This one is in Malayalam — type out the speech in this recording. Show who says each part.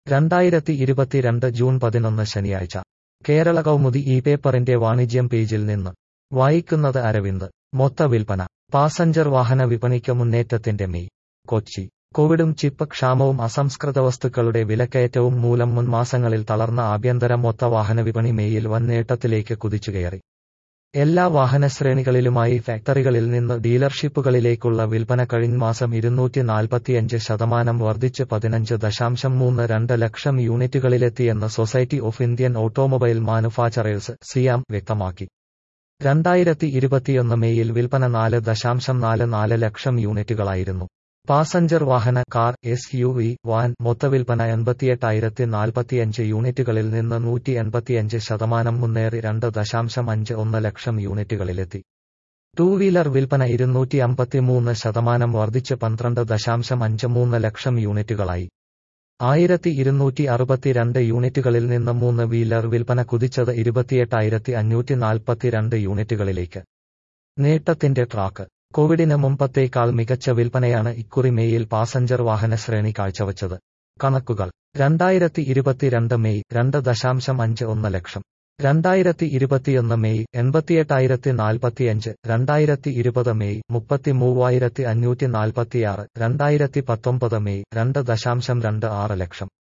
Speaker 1: രണ്ടായിരത്തി ഇരുപത്തിരണ്ട് ജൂൺ പതിനൊന്ന് ശനിയാഴ്ച കേരള കൗമുദി ഈ പേപ്പറിന്റെ വാണിജ്യം പേജിൽ നിന്ന് വായിക്കുന്നത് അരവിന്ദ് മൊത്ത വിൽപ്പന പാസഞ്ചർ വാഹന വിപണിക്ക് മുന്നേറ്റത്തിന്റെ മെയ് കൊച്ചി കോവിഡും ചിപ്പ് ക്ഷാമവും അസംസ്കൃത വസ്തുക്കളുടെ വിലക്കയറ്റവും മൂലം മുൻ മാസങ്ങളിൽ തളർന്ന ആഭ്യന്തര മൊത്ത വാഹന വിപണി മെയ്യിൽ വൻ നേട്ടത്തിലേക്ക് കുതിച്ചുകയറി എല്ലാ വാഹനശ്രേണികളിലുമായി ഫാക്ടറികളിൽ നിന്ന് ഡീലർഷിപ്പുകളിലേക്കുള്ള വിൽപ്പന കഴിഞ്ഞ മാസം ഇരുന്നൂറ്റി നാൽപ്പത്തിയഞ്ച് ശതമാനം വർദ്ധിച്ച് പതിനഞ്ച് ദശാംശം മൂന്ന് രണ്ട് ലക്ഷം യൂണിറ്റുകളിലെത്തിയെന്ന് society of Indian automobile manufacturers SIAM വ്യക്തമാക്കി രണ്ടായിരത്തി ഇരുപത്തിയൊന്ന് മെയ്യിൽ വിൽപ്പന നാല് ദശാംശം നാല് നാല് ലക്ഷം യൂണിറ്റുകളായിരുന്നു പാസഞ്ചർ വാഹന car S U V van മൊത്തവിൽപ്പന എൺപത്തിയെട്ടായിരത്തി നാൽപ്പത്തിയഞ്ച് യൂണിറ്റുകളിൽ നിന്ന് നൂറ്റി എൺപത്തിയഞ്ച് ശതമാനം മുന്നേറി രണ്ട് ദശാംശം അഞ്ച് ഒന്ന് ലക്ഷം യൂണിറ്റുകളിലെത്തി ടൂ വീലർ വിൽപ്പന ഇരുന്നൂറ്റി അമ്പത്തിമൂന്ന് ശതമാനം വർദ്ധിച്ച് പന്ത്രണ്ട് ദശാംശം അഞ്ച് മൂന്ന് ലക്ഷം യൂണിറ്റുകളായി ആയിരത്തി ഇരുന്നൂറ്റി അറുപത്തിരണ്ട് യൂണിറ്റുകളിൽ നിന്ന് മൂന്ന് വീലർ വിൽപ്പന കുതിച്ചത് ഇരുപത്തിയെട്ടായിരത്തി അഞ്ഞൂറ്റി നാൽപ്പത്തിരണ്ട് യൂണിറ്റുകളിലേക്ക് നേട്ടത്തിന്റെ ട്രാക്ക് കോവിഡിന് മുമ്പത്തേക്കാൾ മികച്ച വിൽപ്പനയാണ് ഇക്കുറി മെയ്യിൽ പാസഞ്ചർ വാഹന ശ്രേണി കാഴ്ചവച്ചത് കണക്കുകൾ രണ്ടായിരത്തി ഇരുപത്തിരണ്ട് മെയ് രണ്ട് ദശാംശം അഞ്ച് ഒന്ന് ലക്ഷം രണ്ടായിരത്തി ഇരുപത്തിയൊന്ന് മെയ് എൺപത്തിയെട്ടായിരത്തി നാൽപ്പത്തിയഞ്ച് രണ്ടായിരത്തി ഇരുപത് മെയ് മുപ്പത്തി മൂവായിരത്തി അഞ്ഞൂറ്റി നാൽപ്പത്തിയാറ് രണ്ടായിരത്തി പത്തൊമ്പത് മെയ് രണ്ട് ദശാംശം രണ്ട് ആറ് ലക്ഷം